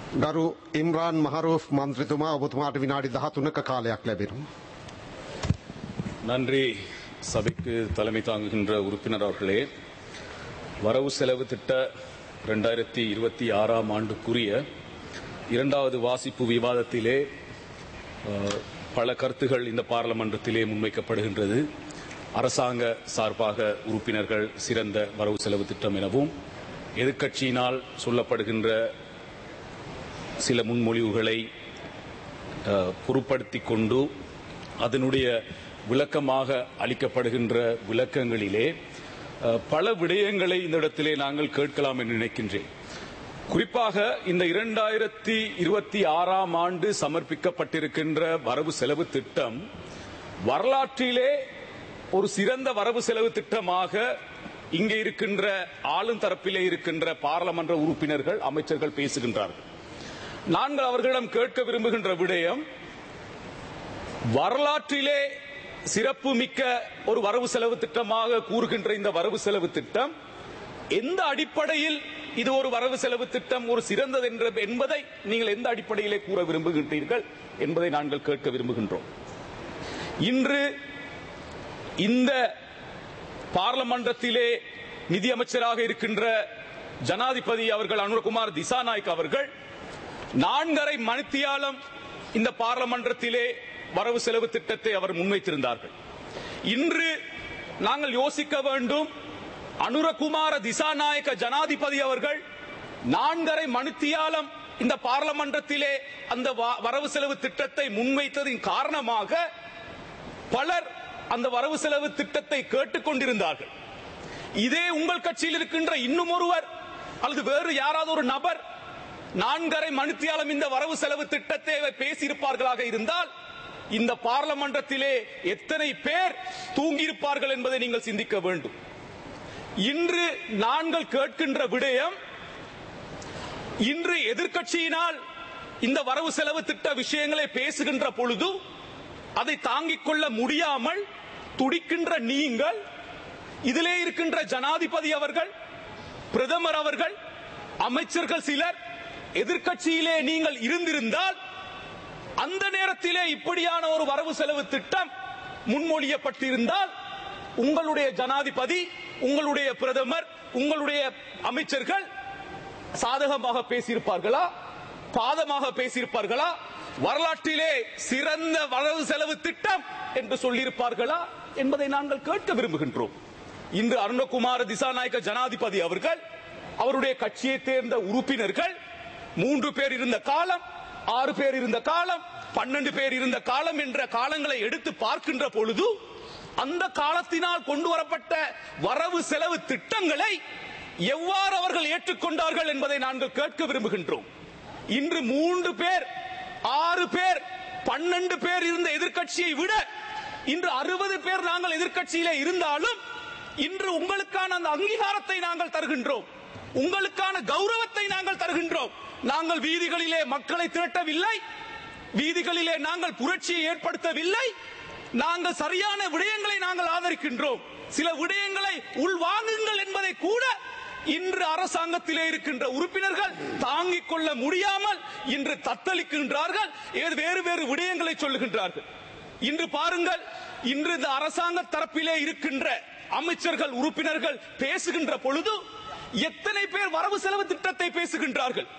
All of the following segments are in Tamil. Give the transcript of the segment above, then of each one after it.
ගරු ඉම්රාන් මහරෝෆ් මන්ත්‍රතුමා ඔබතුමාට විනාඩි 13ක කාලයක් ලැබෙනවා. நன்றி சபைக்கு தலைமை தாங்குகின்ற உறுப்பினர் அவர்களே வரவு செலவு திட்ட ரெண்டாயிரத்தி இருபத்தி ஆறாம் ஆண்டுக்குரிய இரண்டாவது வாசிப்பு விவாதத்திலே அஹ், பல கருத்துகள் இந்த பாராளுமன்றத்திலே முன்வைக்கப்படுகின்றது அரசாங்க சார்பாக உறுப்பினர்கள் சிறந்த வரவு செலவு திட்டம் எனவும் எதிர்க்கட்சியினால் சொல்லப்படுகின்ற சில முன்மொழிவுகளை அஹ், பொருட்படுத்திக் கொண்டு அதனுடைய விளக்கமாக அளிக்கப்படுகின்ற விளக்கங்களிலே அஹ், பல விடயங்களை இந்த இடத்திலே நாங்கள் கேட்கலாம் என்று நினைக்கின்றேன் குறிப்பாக இந்த இரண்டாயிரத்தி இருபத்தி ஆறாம் ஆண்டு சமர்ப்பிக்கப்பட்டிருக்கின்ற வரவு செலவு திட்டம் வரலாற்றிலே ஒரு சிறந்த வரவு செலவு திட்டமாக இங்கே இருக்கின்ற ஆளும் தரப்பிலே இருக்கின்ற பாராளுமன்ற உறுப்பினர்கள் அமைச்சர்கள் பேசுகின்றார்கள் நாங்கள் அவர்களிடம் கேட்க விரும்புகின்ற விடயம் வரலாற்றிலே சிறப்பு மிக்க ஒரு வரவு செலவு திட்டமாக கூறுகின்ற இந்த வரவு செலவு திட்டம் எந்த அடிப்படையில் இது ஒரு வரவு செலவு திட்டம் ஒரு சிறந்தது என்ற என்பதை நீங்கள் எந்த அடிப்படையிலே கூற விரும்புகின்றீர்கள் என்பதை நாங்கள் கேட்க விரும்புகின்றோம் இன்று இந்த பார்லமன்றத்திலே நிதியமைச்சராக இருக்கின்ற ஜனாதிபதி அவர்கள் அனுரகுமார் திசாநாயக் அவர்கள் நான்கரை மணித்தியாலம் இந்த பார்லமன்றத்திலே வரவு செலவு திட்டத்தை அவர் முன்வைத்திருந்தார்கள் இன்று நாங்கள் யோசிக்க வேண்டும் அனுரகுமார திசாநாயக்க ஜனாதிபதி அவர்கள் நான்கரை மணித்தியாலம் இந்த பார்லமன்றத்திலே அந்த வ- வரவு செலவு திட்டத்தை முன்வைத்ததின் காரணமாக பலர் அந்த வரவு செலவு திட்டத்தை கேட்டுக் கொண்டிருந்தார்கள் இதே உங்கள் கட்சியில் இருக்கின்ற இன்னும் ஒருவர் அல்லது வேறு யாராவது ஒரு நபர் நான்கரை மணித்தியாலம் இந்த வரவு செலவு திட்டத்தை பேசியிருப்பார்களாக இருந்தால் இந்த பார்லமன்றத்திலே எத்தனை பேர் தூங்கியிருப்பார்கள் என்பதை நீங்கள் சிந்திக்க வேண்டும் இன்று நாங்கள் கேட்கின்ற விடயம் இன்று எதிர்க்கட்சியினால் இந்த வரவு செலவு திட்ட விஷயங்களை பேசுகின்ற பொழுது அதை தாங்கிக் கொள்ள முடியாமல் துடிக்கின்ற நீங்கள் இதிலே இருக்கின்ற ஜனாதிபதி அவர்கள் பிரதமர் அவர்கள் அமைச்சர்கள் சிலர் எதிர்க்கட்சியிலே நீங்கள் இருந்திருந்தால் அந்த நேரத்திலே இப்படியான ஒரு வரவு செலவு திட்டம் முன்மொழியப்பட்டிருந்தால் உங்களுடைய ஜனாதிபதி உங்களுடைய பிரதமர் உங்களுடைய அமைச்சர்கள் சாதகமாக பேசியிருப்பார்களா பாதமாக பேசியிருப்பார்களா வரலாற்றிலே சிறந்த வரவு செலவு திட்டம் என்று சொல்லியிருப்பார்களா என்பதை நாங்கள் கேட்க விரும்புகின்றோம் இன்று அருணகுமார திசாநாயக்க ஜனாதிபதி அவர்கள் அவருடைய கட்சியை சேர்ந்த உறுப்பினர்கள் மூன்று பேர் இருந்த காலம் ஆறு பேர் இருந்த காலம் பன்னெண்டு பேர் இருந்த காலம் என்ற காலங்களை எடுத்து பார்க்கின்ற பொழுது அந்த காலத்தினால் கொண்டு வரப்பட்ட வரவு செலவு திட்டங்களை எவ்வாறு அவர்கள் ஏற்றுக்கொண்டார்கள் என்பதை நாங்கள் கேட்க விரும்புகின்றோம் இன்று மூன்று பேர் ஆறு பேர் பன்னெண்டு பேர் இருந்த எதிர்க்கட்சியை விட இன்று அறுபது பேர் நாங்கள் எதிர்க்கட்சியிலே இருந்தாலும் இன்று உங்களுக்கான அந்த அங்கீகாரத்தை நாங்கள் தருகின்றோம் உங்களுக்கான கௌரவத்தை நாங்கள் தருகின்றோம் நாங்கள் வீதிகளிலே மக்களை திரட்டவில்லை வீதிகளிலே நாங்கள் புரட்சியை ஏற்படுத்தவில்லை நாங்கள் சரியான விடயங்களை நாங்கள் ஆதரிக்கின்றோம் சில விடயங்களை உள்வாங்குங்கள் என்பதை கூட இன்று அரசாங்கத்திலே இருக்கின்ற உறுப்பினர்கள் தாங்கிக் கொள்ள முடியாமல் இன்று தத்தளிக்கின்றார்கள் ஏது வேறு வேறு விடயங்களை சொல்லுகின்றார்கள் இன்று பாருங்கள் இன்று இந்த அரசாங்க தரப்பிலே இருக்கின்ற அமைச்சர்கள் உறுப்பினர்கள் பேசுகின்ற பொழுது எத்தனை பேர் வரவு செலவு திட்டத்தை பேசுகின்றார்கள்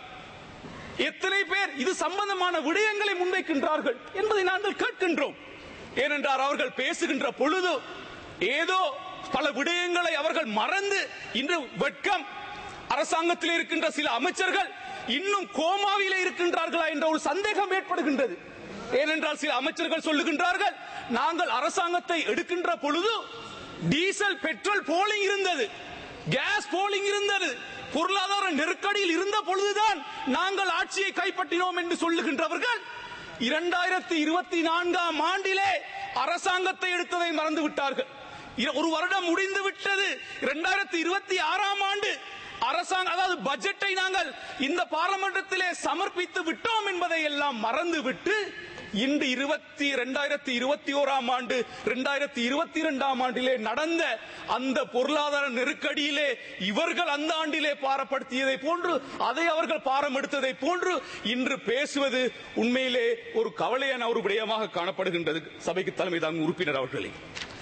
எத்தனை பேர் இது சம்பந்தமான விடயங்களை முன்வைக்கின்றார்கள் என்பதை நாங்கள் கேட்கின்றோம் ஏனென்றால் அவர்கள் பேசுகின்ற பொழுது ஏதோ பல விடயங்களை அவர்கள் மறந்து இன்று வெட்கம் அரசாங்கத்தில் இருக்கின்ற சில அமைச்சர்கள் இன்னும் கோமாவிலே இருக்கின்றார்களா என்ற ஒரு சந்தேகம் ஏற்படுகின்றது ஏனென்றால் சில அமைச்சர்கள் சொல்லுகின்றார்கள் நாங்கள் அரசாங்கத்தை எடுக்கின்ற பொழுது டீசல் பெட்ரோல் போலிங் இருந்தது கேஸ் போலிங் இருந்தது பொருளாதார நெருக்கடியில் இருந்த பொழுதுதான் நாங்கள் ஆட்சியை கைப்பற்றினோம் என்று சொல்லுகின்றவர்கள் இரண்டாயிரத்தி இருபத்தி நான்காம் ஆண்டிலே அரசாங்கத்தை எடுத்ததை மறந்து விட்டார்கள் இர- ஒரு வருடம் முடிந்து விட்டது இரண்டாயிரத்தி இருபத்தி ஆறாம் ஆண்டு அரசாங்கம் அதாவது பட்ஜெட்டை நாங்கள் இந்த பாராளுமன்றத்திலே சமர்ப்பித்து விட்டோம் என்பதை எல்லாம் மறந்து விட்டு இன்று இருபத்தி இரண்டாயிரத்தி இருபத்தி ஓராம் ஆண்டு இரண்டாயிரத்தி இருபத்தி இரண்டாம் ஆண்டிலே நடந்த அந்த பொருளாதார நெருக்கடியிலே இவர்கள் அந்த ஆண்டிலே பாரப்படுத்தியதை போன்று அதை அவர்கள் பாரம் எடுத்ததை போன்று இன்று பேசுவது உண்மையிலே ஒரு கவலையான ஒரு விடயமாக காணப்படுகின்றது சபைக்கு தலைமை தாங்கும் உறுப்பினர் அவர்களே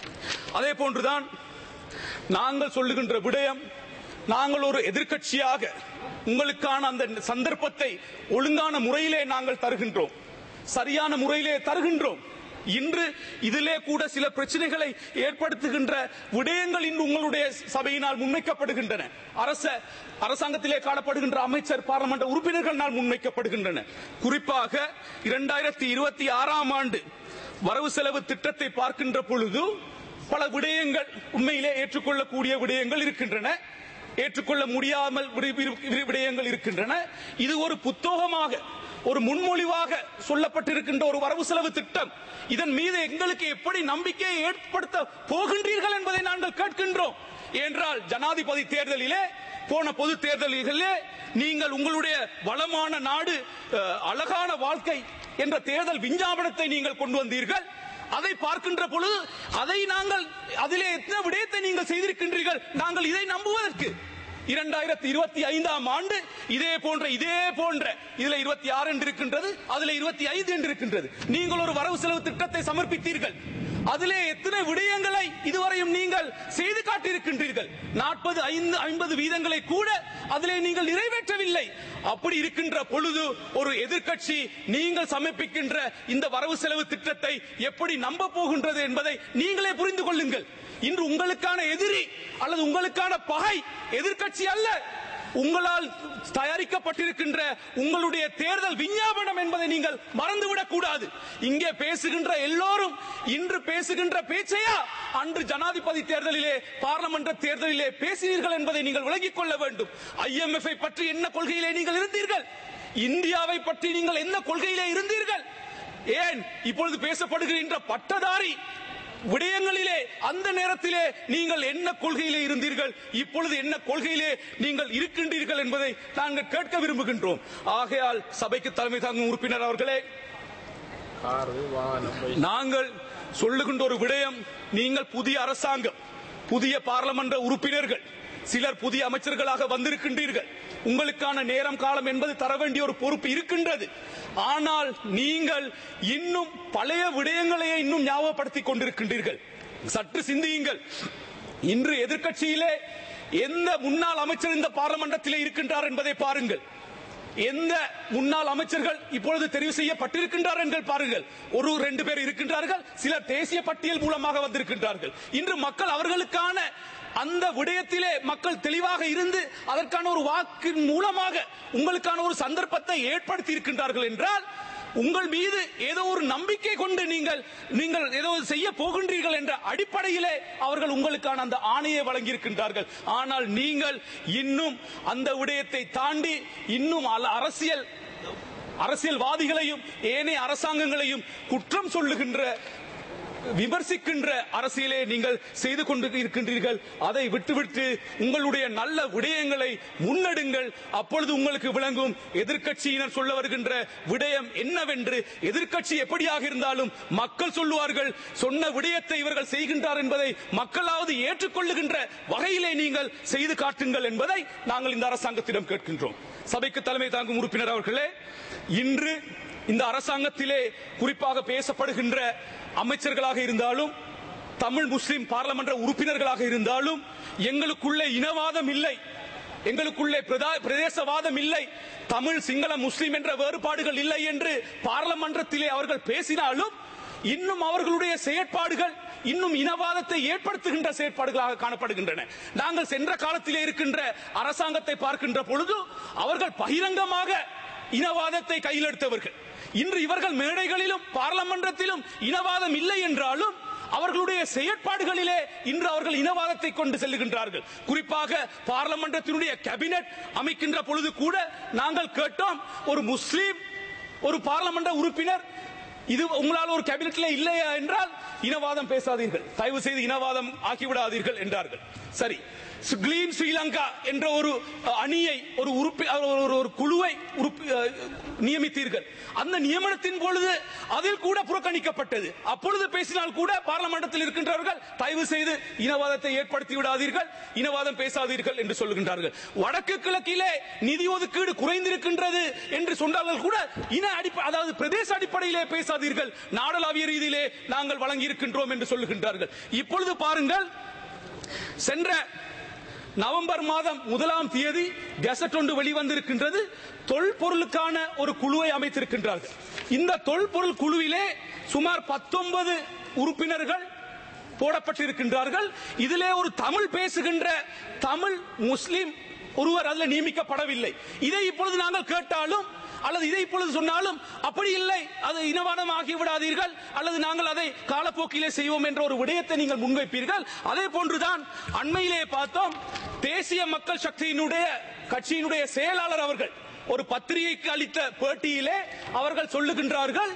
அதே போன்றுதான் நாங்கள் சொல்லுகின்ற விடயம் நாங்கள் ஒரு எதிர்க்கட்சியாக உங்களுக்கான அந்த சந்தர்ப்பத்தை ஒழுங்கான முறையிலே நாங்கள் தருகின்றோம் சரியான முறையிலே தருகின்றோம் இன்று இதிலே கூட சில பிரச்சனைகளை ஏற்படுத்துகின்ற விடயங்கள் இன்று உங்களுடைய சபையினால் முன்வைக்கப்படுகின்றன அரச அரசாங்கத்திலே காணப்படுகின்ற அமைச்சர் பாராளுமன்ற உறுப்பினர்களால் முன்வைக்கப்படுகின்றன குறிப்பாக இரண்டாயிரத்தி இருபத்தி ஆறாம் ஆண்டு வரவு செலவு திட்டத்தை பார்க்கின்ற பொழுது பல விடயங்கள் உண்மையிலே ஏற்றுக்கொள்ளக்கூடிய விடயங்கள் இருக்கின்றன ஏற்றுக்கொள்ள முடியாமல் விடு- விடு- விடயங்கள் இருக்கின்றன இது ஒரு புத்தகமாக ஒரு முன்மொழிவாக சொல்லப்பட்டிருக்கின்ற ஒரு வரவு செலவு திட்டம் இதன் மீது எங்களுக்கு எப்படி நம்பிக்கையை ஏற்படுத்த போகின்றீர்கள் என்பதை நாங்கள் கேட்கின்றோம் என்றால் ஜனாதிபதி தேர்தலிலே போன பொது தேர்தலிலே நீங்கள் உங்களுடைய வளமான நாடு அஹ், அழகான வாழ்க்கை என்ற தேர்தல் விஞ்ஞாபனத்தை நீங்கள் கொண்டு வந்தீர்கள் அதை பார்க்கின்ற பொழுது அதை நாங்கள் அதிலே எத்தனை விடயத்தை நீங்கள் செய்திருக்கின்றீர்கள் நாங்கள் இதை நம்புவதற்கு இரண்டாயிரத்தி இருபத்தி ஐந்தாம் ஆண்டு இதே போன்ற இதே போன்ற இதுல இருபத்தி ஆறு என்று இருக்கின்றது அதுல இருபத்தி ஐந்து என்று இருக்கின்றது நீங்கள் ஒரு வரவு செலவு திட்டத்தை சமர்ப்பித்தீர்கள் அதிலே எத்தனை விடயங்களை இதுவரையும் நீங்கள் செய்து காட்டியிருக்கின்றீர்கள் நாற்பது ஐந்து ஐம்பது வீதங்களை கூட அதிலே நீங்கள் நிறைவேற்றவில்லை அப்படி இருக்கின்ற பொழுது ஒரு எதிர்க்கட்சி நீங்கள் சமர்ப்பிக்கின்ற இந்த வரவு செலவு திட்டத்தை எப்படி நம்ப போகின்றது என்பதை நீங்களே புரிந்து கொள்ளுங்கள் இன்று உங்களுக்கான எதிரி அல்லது உங்களுக்கான பகை எதிர்க்கட்சி அல்ல உங்களால் தயாரிக்கப்பட்டிருக்கின்ற உங்களுடைய தேர்தல் விஞ்ஞாபனம் என்பதை நீங்கள் மறந்துவிடக் கூடாது இங்கே பேசுகின்ற எல்லோரும் இன்று பேசுகின்ற பேச்சையா அன்று ஜனாதிபதி தேர்தலிலே பார்லமென்ற தேர்தலிலே பேசினீர்கள் என்பதை நீங்கள் விளங்கிக் கொள்ள வேண்டும் ஐஎம்எஃப் பற்றி என்ன கொள்கையிலே நீங்கள் இருந்தீர்கள் இந்தியாவை பற்றி நீங்கள் என்ன கொள்கையிலே இருந்தீர்கள் ஏன் இப்பொழுது பேசப்படுகின்ற பட்டதாரி விடயங்களிலே அந்த நேரத்திலே நீங்கள் என்ன கொள்கையிலே இருந்தீர்கள் இப்பொழுது என்ன கொள்கையிலே நீங்கள் இருக்கின்றீர்கள் என்பதை நாங்கள் கேட்க விரும்புகின்றோம் ஆகையால் சபைக்கு தலைமை தாங்கும் உறுப்பினர் அவர்களே நாங்கள் சொல்லுகின்ற ஒரு விடயம் நீங்கள் புதிய அரசாங்கம் புதிய பாராளுமன்ற உறுப்பினர்கள் சிலர் புதிய அமைச்சர்களாக வந்திருக்கின்றீர்கள் உங்களுக்கான நேரம் காலம் என்பது தர வேண்டிய ஒரு பொறுப்பு இருக்கின்றது ஆனால் நீங்கள் இன்னும் பழைய விடயங்களையே இன்னும் ஞாபகப்படுத்திக் கொண்டிருக்கின்றீர்கள் சற்று சிந்தியுங்கள் இன்று எதிர்க்கட்சியிலே எந்த முன்னாள் அமைச்சர் இந்த பாராளுமன்றத்திலே இருக்கின்றார் என்பதை பாருங்கள் எந்த முன்னாள் அமைச்சர்கள் இப்பொழுது தெரிவு செய்யப்பட்டிருக்கின்றார் என்று பாருங்கள் ஒரு ரெண்டு பேர் இருக்கின்றார்கள் சிலர் தேசிய பட்டியல் மூலமாக வந்திருக்கின்றார்கள் இன்று மக்கள் அவர்களுக்கான அந்த விடயத்திலே மக்கள் தெளிவாக இருந்து அதற்கான ஒரு வாக்கின் மூலமாக உங்களுக்கான ஒரு சந்தர்ப்பத்தை ஏற்படுத்தி இருக்கின்றார்கள் என்றால் உங்கள் மீது ஏதோ ஒரு நம்பிக்கை கொண்டு நீங்கள் நீங்கள் ஏதோ செய்ய போகின்றீர்கள் என்ற அடிப்படையிலே அவர்கள் உங்களுக்கான அந்த ஆணையை வழங்கியிருக்கின்றார்கள் ஆனால் நீங்கள் இன்னும் அந்த விடயத்தை தாண்டி இன்னும் அல- அரசியல் அரசியல்வாதிகளையும் ஏனைய அரசாங்கங்களையும் குற்றம் சொல்லுகின்ற விமர்சிக்கின்ற அரசியலே நீங்கள் செய்து கொண்டு இருக்கின்றீர்கள் அதை விட்டுவிட்டு உங்களுடைய நல்ல விடயங்களை முன்னெடுங்கள் அப்பொழுது உங்களுக்கு விளங்கும் எதிர்க்கட்சியினர் சொல்ல வருகின்ற விடயம் என்னவென்று எதிர்க்கட்சி எப்படியாக இருந்தாலும் மக்கள் சொல்லுவார்கள் சொன்ன விடயத்தை இவர்கள் செய்கின்றார் என்பதை மக்களாவது ஏற்றுக்கொள்ளுகின்ற வகையிலே நீங்கள் செய்து காட்டுங்கள் என்பதை நாங்கள் இந்த அரசாங்கத்திடம் கேட்கின்றோம் சபைக்கு தலைமை தாங்கும் உறுப்பினர் அவர்களே இன்று இந்த அரசாங்கத்திலே குறிப்பாக பேசப்படுகின்ற அமைச்சர்களாக இருந்தாலும் தமிழ் முஸ்லிம் பாராளுமன்ற உறுப்பினர்களாக இருந்தாலும் எங்களுக்குள்ளே இனவாதம் இல்லை எங்களுக்குள்ளே பிரதா- பிரதேசவாதம் இல்லை தமிழ் சிங்கள முஸ்லிம் என்ற வேறுபாடுகள் இல்லை என்று பாராளுமன்றத்திலே அவர்கள் பேசினாலும் இன்னும் அவர்களுடைய செயற்பாடுகள் இன்னும் இனவாதத்தை ஏற்படுத்துகின்ற செயற்பாடுகளாக காணப்படுகின்றன நாங்கள் சென்ற காலத்திலே இருக்கின்ற அரசாங்கத்தை பார்க்கின்ற பொழுது அவர்கள் பகிரங்கமாக இனவாதத்தை கையில் எடுத்தவர்கள் இன்று இவர்கள் மேடைகளிலும் பார்லமன்றத்திலும் இனவாதம் இல்லை என்றாலும் அவர்களுடைய செயற்பாடுகளிலே இன்று அவர்கள் இனவாதத்தை கொண்டு செல்லுகின்றார்கள் குறிப்பாக பார்லமன்றத்தினுடைய கேபினெட் அமைக்கின்ற பொழுது கூட நாங்கள் கேட்டோம் ஒரு முஸ்லீம் ஒரு பார்லமன்ற உறுப்பினர் இது உங்களால் ஒரு கேபினெட்ல இல்லையா என்றால் இனவாதம் பேசாதீர்கள் தயவு செய்து இனவாதம் ஆக்கிவிடாதீர்கள் என்றார்கள் சரி கிளீன் ஸ்ரீலங்கா என்ற ஒரு அஹ், அணியை ஒரு உறுப்பி ஒரு- ஒரு- ஒரு குழுவை உறுப்பி- அஹ், நியமித்தீர்கள் அந்த நியமனத்தின் பொழுது அதில் கூட புறக்கணிக்கப்பட்டது அப்பொழுது பேசினால் கூட பார்லமெண்டத்தில் இருக்கின்றவர்கள் தயவு செய்து இனவாதத்தை ஏற்படுத்தி விடாதீர்கள் இனவாதம் பேசாதீர்கள் என்று சொல்லுகின்றார்கள் வடக்கு கிழக்கிலே நிதி ஒதுக்கீடு குறைந்திருக்கின்றது என்று சொன்னார்கள் கூட இன அடிப்படை அதாவது பிரதேச அடிப்படையிலே பேசாதீர்கள் நாடளாவிய ரீதியிலே நாங்கள் வழங்கி இருக்கின்றோம் என்று சொல்லுகின்றார்கள் இப்பொழுது பாருங்கள் சென்ற நவம்பர் மாதம் முதலாம் தேதி கெசட் ஒன்று வெளிவந்திருக்கின்றது தொல்பொருளுக்கான ஒரு குழுவை அமைத்திருக்கின்றார்கள் இந்த தொல்பொருள் குழுவிலே சுமார் பத்தொன்பது உறுப்பினர்கள் போடப்பட்டிருக்கின்றார்கள் இதிலே ஒரு தமிழ் பேசுகின்ற தமிழ் முஸ்லிம் ஒருவர் அதில் நியமிக்கப்படவில்லை இதை இப்பொழுது நாங்கள் கேட்டாலும் அல்லது இதை இப்பொழுது சொன்னாலும் அப்படி இல்லை அது இனவாதம் ஆகி விடாதீர்கள் அல்லது நாங்கள் அதை காலப்போக்கிலே செய்வோம் என்ற ஒரு விடயத்தை நீங்கள் முன்வைப்பீர்கள் அதே போன்றுதான் அண்மையிலே பார்த்தோம் தேசிய மக்கள் சக்தியினுடைய கட்சியினுடைய செயலாளர் அவர்கள் ஒரு பத்திரிகைக்கு அளித்த பேட்டியிலே அவர்கள் சொல்லுகின்றார்கள்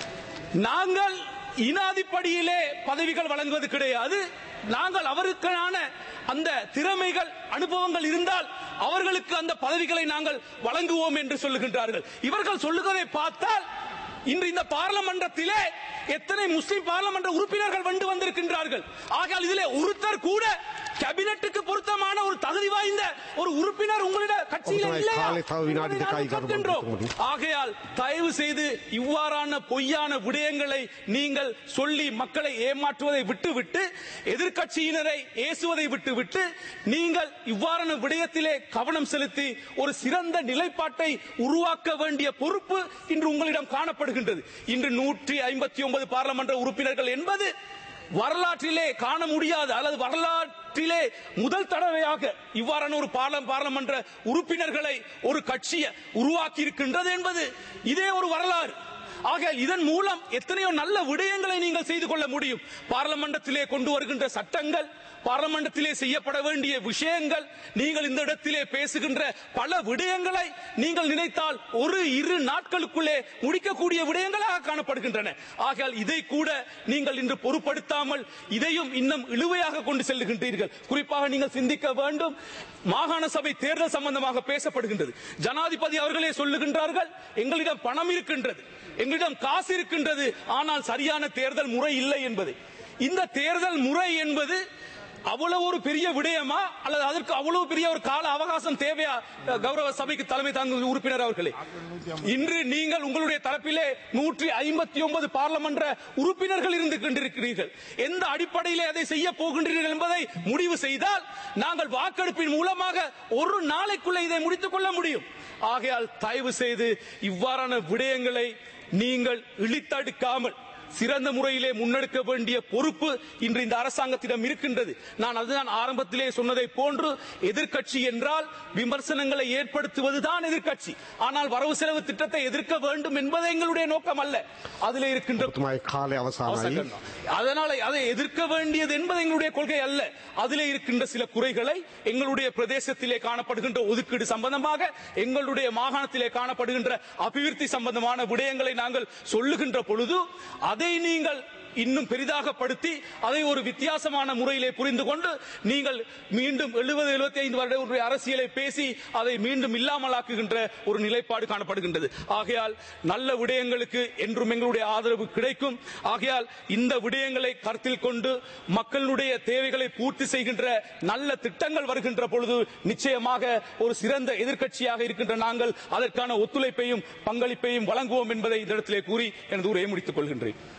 நாங்கள் இனாதிப்படியிலே பதவிகள் வழங்குவது கிடையாது நாங்கள் அவருக்கான அந்த திறமைகள் அனுபவங்கள் இருந்தால் அவர்களுக்கு அந்த பதவிகளை நாங்கள் வழங்குவோம் என்று சொல்லுகின்றார்கள் இவர்கள் சொல்லுவதை பார்த்தால் இன்று இந்த பார்லமன்றத்திலே எத்தனை முஸ்லிம் பார்லமென்ற உறுப்பினர்கள் வந்து வந்திருக்கின்றார்கள் ஆகையால் இதிலே ஒருத்தர் கூட கேபினட்டுக்கு பொருத்தமான ஒரு தகுதி வாய்ந்த ஒரு உறுப்பினர் உங்களிட கட்சியில ஒருத்தரை இல்லையா காலை தவ வினாடி என்பதை நாங்கள் காய் கரும்பு கேட்கின்றோம். கொடுக்க முடியும். ஆகையால் தயவு செய்து இவ்வாறான பொய்யான விடயங்களை நீங்கள் சொல்லி மக்களை ஏமாற்றுவதை விட்டுவிட்டு எதிர்க்கட்சியினரை ஏசுவதை விட்டுவிட்டு நீங்கள் இவ்வாறான விடயத்திலே கவனம் செலுத்தி ஒரு சிறந்த நிலைப்பாட்டை உருவாக்க வேண்டிய பொறுப்பு இன்று உங்களிடம் காணப்படுகின்றது இன்று நூற்றி ஐம்பத்தி ஒன்பது பாராளுமன்ற உறுப்பினர்கள் என்பது வரலாற்றிலே காண முடியாது அல்லது வரலாற்றிலே முதல் தடவையாக இவ்வாறான ஒரு பார்லம் பார்லமன்ற உறுப்பினர்களை ஒரு கட்சியை உருவாக்கி இருக்கின்றது என்பது இதே ஒரு வரலாறு ஆக இதன் மூலம் எத்தனையோ நல்ல விடயங்களை நீங்கள் செய்து கொள்ள முடியும் பார்லமெண்டத்திலே கொண்டு வருகின்ற சட்டங்கள் பார்லமெண்டத்திலே செய்யப்பட வேண்டிய விஷயங்கள் நீங்கள் இந்த இடத்திலே பேசுகின்ற பல விடயங்களை நீங்கள் நினைத்தால் ஒரு இரு நாட்களுக்குள்ளே முடிக்கக்கூடிய விடயங்களாக காணப்படுகின்றன ஆகையால் இதை கூட நீங்கள் இன்று பொருட்படுத்தாமல் இதையும் இன்னும் இழுவையாக கொண்டு செல்லுகின்றீர்கள் குறிப்பாக நீங்கள் சிந்திக்க வேண்டும் மாகாண சபை தேர்தல் சம்பந்தமாக பேசப்படுகின்றது ஜனாதிபதி அவர்களே சொல்லுகின்றார்கள் எங்களிடம் பணம் இருக்கின்றது எங்களிடம் காசு இருக்கின்றது ஆனால் சரியான தேர்தல் முறை இல்லை என்பது இந்த தேர்தல் முறை என்பது அவ்வளவு ஒரு பெரிய விடயமா அல்லது அதற்கு அவ்வளவு பெரிய ஒரு கால அவகாசம் தேவையா அஹ், கௌரவ சபைக்கு தலைமை தாங்கும் உறுப்பினர் அவர்களே இன்று நீங்கள் உங்களுடைய தரப்பிலே நூற்றி ஐம்பத்தி ஒன்பது பார்லமன்ற உறுப்பினர்கள் இருந்து கொண்டிருக்கிறீர்கள் எந்த அடிப்படையிலே அதை செய்ய போகின்றீர்கள் என்பதை முடிவு செய்தால் நாங்கள் வாக்கெடுப்பின் மூலமாக ஒரு நாளைக்குள்ள இதை முடித்துக் கொள்ள முடியும் ஆகையால் தயவு செய்து இவ்வாறான விடயங்களை நீங்கள் இழித்தடுக்காமல் சிறந்த முறையிலே முன்னெடுக்க வேண்டிய பொறுப்பு இன்று இந்த அரசாங்கத்திடம் இருக்கின்றது நான் அதுதான் ஆரம்பத்திலே சொன்னதை போன்று எதிர்க்கட்சி என்றால் விமர்சனங்களை ஏற்படுத்துவதுதான் எதிர்க்கட்சி ஆனால் வரவு செலவு திட்டத்தை எதிர்க்க வேண்டும் என்பது எங்களுடைய நோக்கம் அல்ல அதிலே இருக்கின்ற ඔබතුමායි කාලය අවසානයි. அதனால அதை எதிர்க்க வேண்டியது என்பது எங்களுடைய கொள்கை அல்ல அதிலே இருக்கின்ற சில குறைகளை எங்களுடைய பிரதேசத்திலே காணப்படுகின்ற ஒதுக்கீடு சம்பந்தமாக எங்களுடைய மாகாணத்திலே காணப்படுகின்ற அபிவிருத்தி சம்பந்தமான விடயங்களை நாங்கள் சொல்லுகின்ற பொழுது அதை நீங்கள் இன்னும் பெரிதாக படுத்தி அதை ஒரு வித்தியாசமான முறையிலே புரிந்து கொண்டு நீங்கள் மீண்டும் எழுபது எழுபத்தி ஐந்து வருட ஒரு அரசியலை பேசி அதை மீண்டும் இல்லாமலாக்குகின்ற ஒரு நிலைப்பாடு காணப்படுகின்றது ஆகையால் நல்ல விடயங்களுக்கு என்றும் எங்களுடைய ஆதரவு கிடைக்கும் ஆகையால் இந்த விடயங்களை கருத்தில் கொண்டு மக்களுடைய தேவைகளை பூர்த்தி செய்கின்ற நல்ல திட்டங்கள் வருகின்ற பொழுது நிச்சயமாக ஒரு சிறந்த எதிர்க்கட்சியாக இருக்கின்ற நாங்கள் அதற்கான ஒத்துழைப்பையும் பங்களிப்பையும் வழங்குவோம் என்பதை இந்த இடத்திலே கூறி எனது உரையை முடித்துக் கொள்கின்றேன்